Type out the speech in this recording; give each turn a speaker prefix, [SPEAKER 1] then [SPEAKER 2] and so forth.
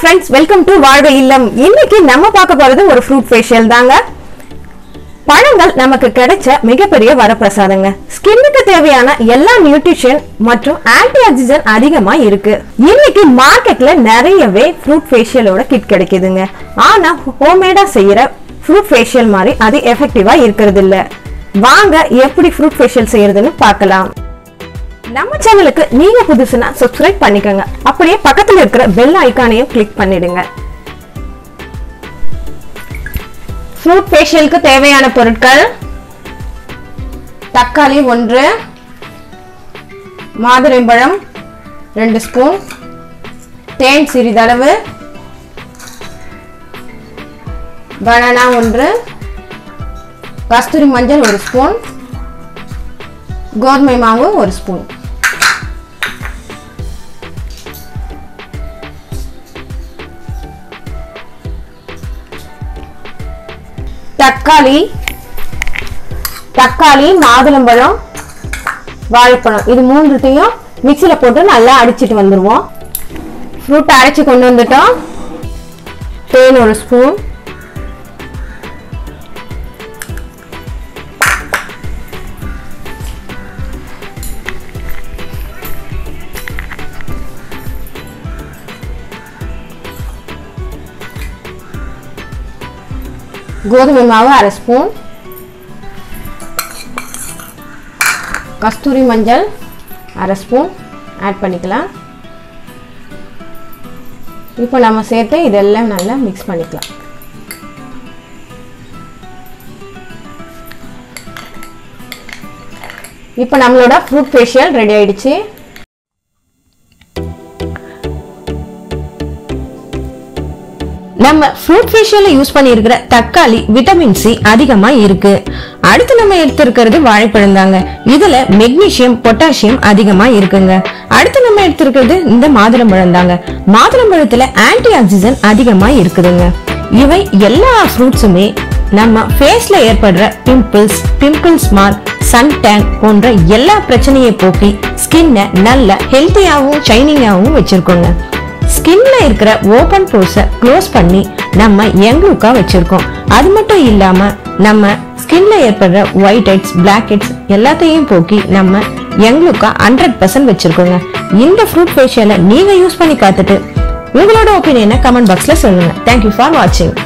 [SPEAKER 1] friends welcome to வாழ்க இல்லம் இன்னைக்கு நம்ம பார்க்க போறது ஒரு ஃப்ரூட் ஃபேஷியல் தாங்க பழங்கள் நமக்கு கிடைச்ச மிகப்பெரிய வரப்பிரசாதங்க ஸ்கின்னுக்கு தேவையான எல்லா நியூட்ரிஷன் மற்றும் ஆன்டி ஆக்சிஜன் அதிகமா இருக்கு இன்னைக்கு மார்க்கெட்ல நிறையவே ஃப்ரூட் ஃபேஷியலோட கிட் கிடைக்குதுங்க ஆனா ஹோம்மேடா செய்யற ஃப்ரூட் ஃபேஷியல் மாதிரி அது எஃபெக்டிவா இருக்கிறது இல்ல வாங்க எப்படி ஃப்ரூட் ஃபேஷியல் செய்யறதுன்னு பார்க்கலாம் நம்ம சேனலுக்கு நீங்க புதுசுனா சப்ஸ்கிரைப் பண்ணிக்கோங்க அப்படியே பக்கத்துல இருக்கிற பெல் ஐகானையும் கிளிக் பண்ணிடுங்க ஃப்ரூட் ஃபேஷியலுக்கு தேவையான பொருட்கள் தக்காளி ஒன்று மாதுளம்பழம் ரெண்டு ஸ்பூன் தேன் சிறிதளவு பனானா ஒன்று கஸ்தூரி மஞ்சள் ஒரு ஸ்பூன் கோதுமை மாவு ஒரு ஸ்பூன் தக்காளி தக்காளி மாதுளம்பழம் வாழைப்பழம் இது மூணுத்தையும் மிக்சியில் போட்டு நல்லா அடிச்சிட்டு வந்துடுவோம் ஃப்ரூட்டை அரைச்சி கொண்டு வந்துட்டோம் தேன் ஒரு ஸ்பூன் கோதுமை மாவு அரை ஸ்பூன் கஸ்தூரி மஞ்சள் அரை ஸ்பூன் ஆட் பண்ணிக்கலாம் இப்போ நம்ம சேர்த்து இதெல்லாம் நல்லா மிக்ஸ் பண்ணிக்கலாம் இப்போ நம்மளோட ஃப்ரூட் ஃபேஷியல் ரெடி ஆயிடுச்சு நம்ம ஃப்ரூட் ஃபேஷியல்ல யூஸ் பண்ணியிருக்கிற தக்காளி விட்டமின் சி அதிகமா இருக்கு அடுத்து நம்ம எடுத்திருக்கிறது வாழைப்பழம் தாங்க இதுல மெக்னீசியம் பொட்டாசியம் அதிகமா இருக்குங்க அடுத்து நம்ம எடுத்திருக்கிறது இந்த மாதுளம்பழம் தாங்க மாதுளம்பழத்துல ஆன்டி ஆக்சிஜன் அதிகமா இருக்குதுங்க இவை எல்லா ஃப்ரூட்ஸுமே நம்ம ஃபேஸ்ல ஏற்படுற pimples pimples mark sun tan போன்ற எல்லா பிரச்சனையை போக்கி ஸ்கின்னை நல்ல ஹெல்த்தியாகவும் ஷைனிங்காகவும் வச்சிருக்கோங்க ஸ்கின்ல இருக்கிற ஓபன் போர்ஸை க்ளோஸ் பண்ணி நம்ம யங் லுக்கா வச்சிருக்கோம் அது மட்டும் இல்லாம நம்ம ஸ்கின்ல ஏற்படுற ஒயிட் ஹெட்ஸ் பிளாக் ஹெட்ஸ் எல்லாத்தையும் போக்கி நம்ம யங் லுக்கா ஹண்ட்ரட் பர்சன்ட் வச்சிருக்கோங்க இந்த ஃப்ரூட் ஃபேஷியலை நீங்க யூஸ் பண்ணி பார்த்துட்டு உங்களோட ஒப்பீனியனை கமெண்ட் பாக்ஸ்ல சொல்லுங்க தேங்க்யூ ஃபார் வாட்சிங்